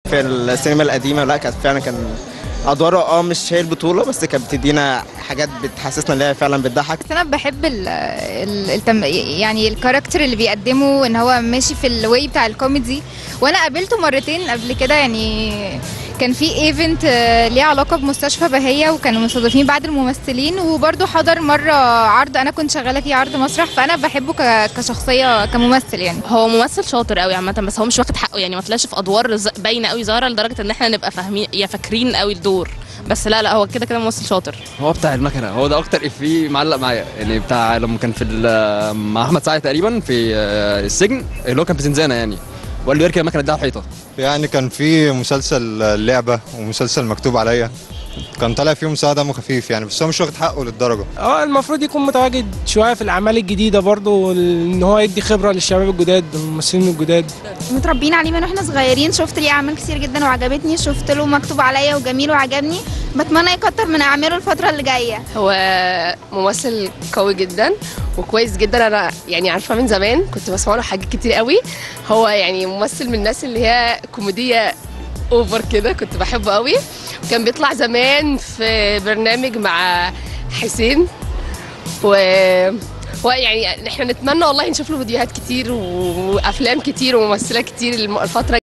في السينما القديمه لا كانت فعلا كان ادواره اه مش هي البطوله بس كانت بتدينا حاجات بتحسسنا ان هي فعلا بتضحك بس انا بحب ال ال التم يعني الكاركتر اللي بيقدمه ان هو ماشي في الواي بتاع الكوميدي وانا قابلته مرتين قبل كده يعني كان في ايفنت ليه علاقه بمستشفى بهيه وكانوا مستضيفين بعض الممثلين وبرده حضر مره عرض انا كنت شغاله فيه عرض مسرح فانا بحبه ك- كشخصيه كممثل يعني هو ممثل شاطر قوي عامه بس هو مش واخد حقه يعني ما طلعش في ادوار ز- باينه قوي ظاهره لدرجه ان احنا نبقى فاهمين يا فاكرين قوي الدور بس لا لا هو كده كده ممثل شاطر هو بتاع المكنه هو ده اكتر افيه معلق معايا يعني بتاع لما كان في ال- مع احمد سعد تقريبا في آه، السجن اللي هو كان في زنزانه يعني وقال له يركب المكنه دي على الحيطه يعني كان في مسلسل اللعبة ومسلسل مكتوب عليا كان طالع فيهم ساعة دمه خفيف يعني بس هو مش واخد حقه للدرجة اه المفروض يكون متواجد شويه في الاعمال الجديده برضو ان هو يدي خبره للشباب الجداد الممثلين الجداد متربيين عليه من واحنا صغيرين شفت ليه اعمال كتير جدا وعجبتني شفت له مكتوب عليا وجميل وعجبني بتمنى يكتر من اعماله الفتره اللي جايه هو ممثل قوي جدا وكويس جدا انا يعني عارفه من زمان كنت بسمع له حاجات كتير قوي هو يعني ممثل من الناس اللي هي كوميديه اوفر كده كنت بحبه قوي كان بيطلع زمان في برنامج مع حسين و ويعني احنا نتمنى والله نشوف له فيديوهات كتير وافلام كتير وممثلات كتير الفتره